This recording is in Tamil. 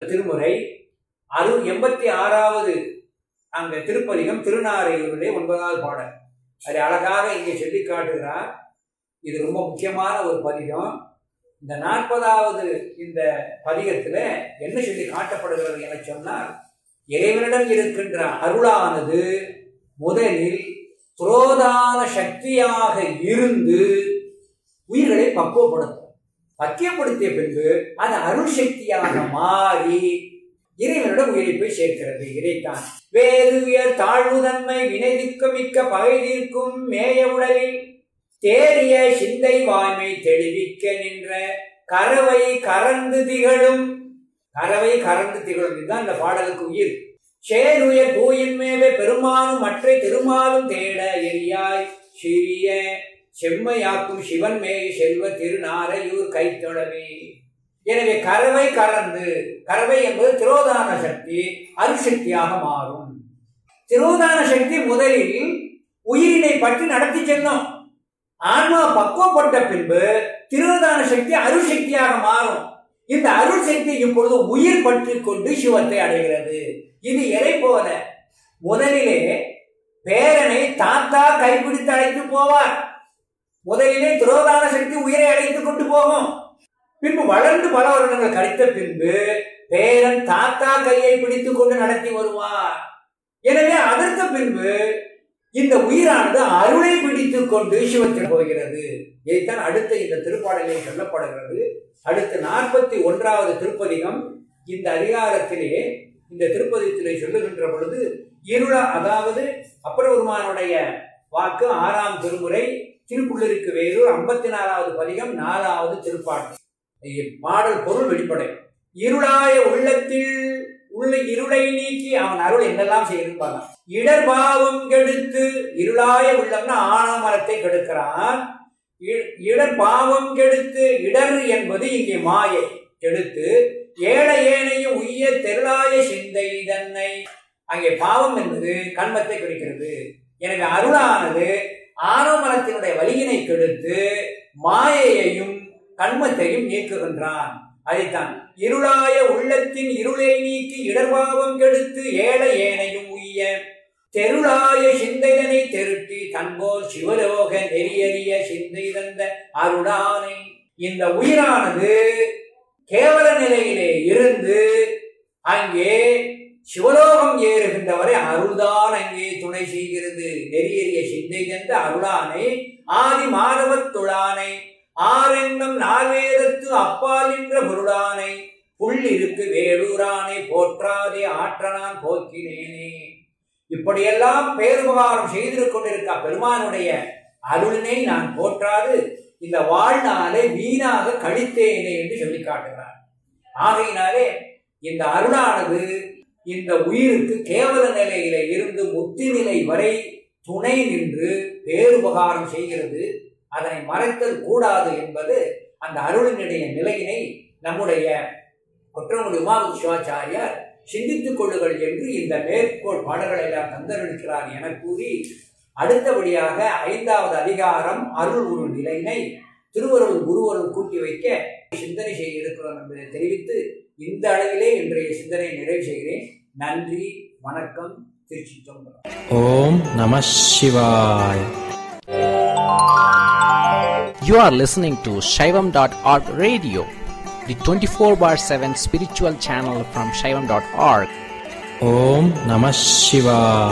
திருமுறை அறு எண்பத்தி ஆறாவது அந்த திருப்பதிகம் திருநாரையூருடைய ஒன்பதாவது பாடல் அது அழகாக இங்கே சொல்லி காட்டுகிறார் இது ரொம்ப முக்கியமான ஒரு பதிகம் இந்த நாற்பதாவது இந்த பதிகத்தில் என்ன சொல்லி காட்டப்படுகிறது என சொன்னால் இறைவனிடம் இருக்கின்ற அருளானது முதலில் துரோதான சக்தியாக இருந்து உயிர்களை பக்குவப்படுத்தும் பக்கியப்படுத்திய பின்பு அது அருள் சக்தியாக மாறி இறைவனிடம் உயிரை போய் சேர்க்கிறது இதைத்தான் வேறு உயர் தாழ்வு தன்மை வினைதிக்க மிக்க பகை தீர்க்கும் மேய உடலில் தேறிய சிந்தை வாய்மை தெளிவிக்க நின்ற கரவை கறந்து திகழும் கரவை கறந்து திகழும் இதுதான் இந்த பாடலுக்கு உயிர் சேருய தூயின் மேவே பெருமானும் மற்ற திருமாலும் தேட எரியாய் சிறிய செம்மையாக்கும் சிவன் மேய் செல்வ திருநாரையூர் கைத்தொழவே எனவே கறவை கறந்து கறவை என்பது திரோதான சக்தி அருசக்தியாக மாறும் திரோதான சக்தி முதலில் உயிரினை பற்றி நடத்தி செல்லும் ஆன்மா பக்குவப்பட்ட பின்பு திருவதான சக்தி அருள் சக்தியாக மாறும் இந்த அருள் சக்தி இப்பொழுது உயிர் பற்றி கொண்டு சிவத்தை அடைகிறது இது எதை போல முதலிலே பேரனை தாத்தா கைப்பிடித்து அழைத்து போவார் முதலிலே துரோதான சக்தி உயிரை அழைத்து கொண்டு போகும் பின்பு வளர்ந்து பல வருடங்கள் கழித்த பின்பு பேரன் தாத்தா கையை பிடித்துக் கொண்டு நடத்தி வருவார் எனவே அதற்கு பின்பு இந்த உயிரானது அருளை பிடித்துக் கொண்டு சிவத்தில் போகிறது இதைத்தான் அடுத்த இந்த திருப்பாடலில் சொல்லப்படுகிறது அடுத்து நாற்பத்தி ஒன்றாவது திருப்பதிகம் இந்த அதிகாரத்திலே இந்த திருப்பதியத்திலே சொல்லுகின்ற பொழுது இருள அதாவது அப்பரபெருமானுடைய வாக்கு ஆறாம் திருமுறை திருப்புள்ளருக்கு வேலூர் ஐம்பத்தி நாலாவது பதிகம் நாலாவது திருப்பாடல் பாடல் பொருள் வெளிப்படை இருளாய உள்ளத்தில் உள்ள இருளை நீக்கி அவன் அருள் என்னெல்லாம் செய்யணும் இடர்பாவம் கெடுத்து இருளாய உள்ளம்னா ஆணவ மரத்தை கெடுக்கிறான் இடர் பாவம் கெடுத்து இடர் என்பது இங்கே மாயை கெடுத்து ஏழை ஏனையும் உய்ய தெருளாய சிந்தை தன்னை அங்கே பாவம் என்பது கண்மத்தை குறிக்கிறது எனவே அருளானது ஆணவ மரத்தினுடைய வலியினை கெடுத்து மாயையையும் கண்மத்தையும் நீக்குகின்றான் அதைத்தான் இருளாய உள்ளத்தின் இருளை நீக்கி இடர்பாவம் கெடுத்து ஏழை ஏனையும் உய்ய தெருளாய சிந்தைதனை தெருட்டி தன்போல் சிவலோக நெறியறிய சிந்தை தந்த அருளானை இந்த உயிரானது கேவல நிலையிலே இருந்து அங்கே சிவலோகம் ஏறுகின்றவரை அருள்தான் அங்கே துணை செய்கிறது நெறியறிய சிந்தை தந்த அருளானை ஆதி மாதவத் துளானை ஆரெண்ணம் நால்வேதத்து அப்பால் என்ற பொருளானை புல் இருக்கு வேலூரானை போற்றாதே ஆற்றனான் போக்கினேனே இப்படியெல்லாம் பேருபகாரம் செய்து கொண்டிருக்க பெருமானுடைய அருளினை நான் போற்றாது இந்த வாழ்நாளை வீணாக கழித்தேனே என்று சொல்லி காட்டுகிறார் ஆகையினாலே இந்த அருளானது இந்த உயிருக்கு கேவல நிலையில இருந்து முத்தி நிலை வரை துணை நின்று பேருபகாரம் செய்கிறது அதனை மறைத்தல் கூடாது என்பது அந்த அருளினுடைய நிலையினை நம்முடைய கொற்றங்குடி உமாபதி சிவாச்சாரியார் சிந்தித்துக் கொள்ளுங்கள் என்று இந்த மேற்கோள் பாடல்களை எல்லாம் தந்தளிக்கிறார் என கூறி அடுத்தபடியாக ஐந்தாவது அதிகாரம் அருள் ஒரு நிலையினை திருவருள் குருவருள் கூட்டி வைக்க சிந்தனை செய்ய இருக்கிறோம் என்பதை தெரிவித்து இந்த அளவிலே இன்றைய சிந்தனை நிறைவு செய்கிறேன் நன்றி வணக்கம் திருச்சி ஓம் நம சிவாய் You are listening to Shaivam.org radio, the 24 bar 7 spiritual channel from Shaivam.org. Om Namah Shivaya.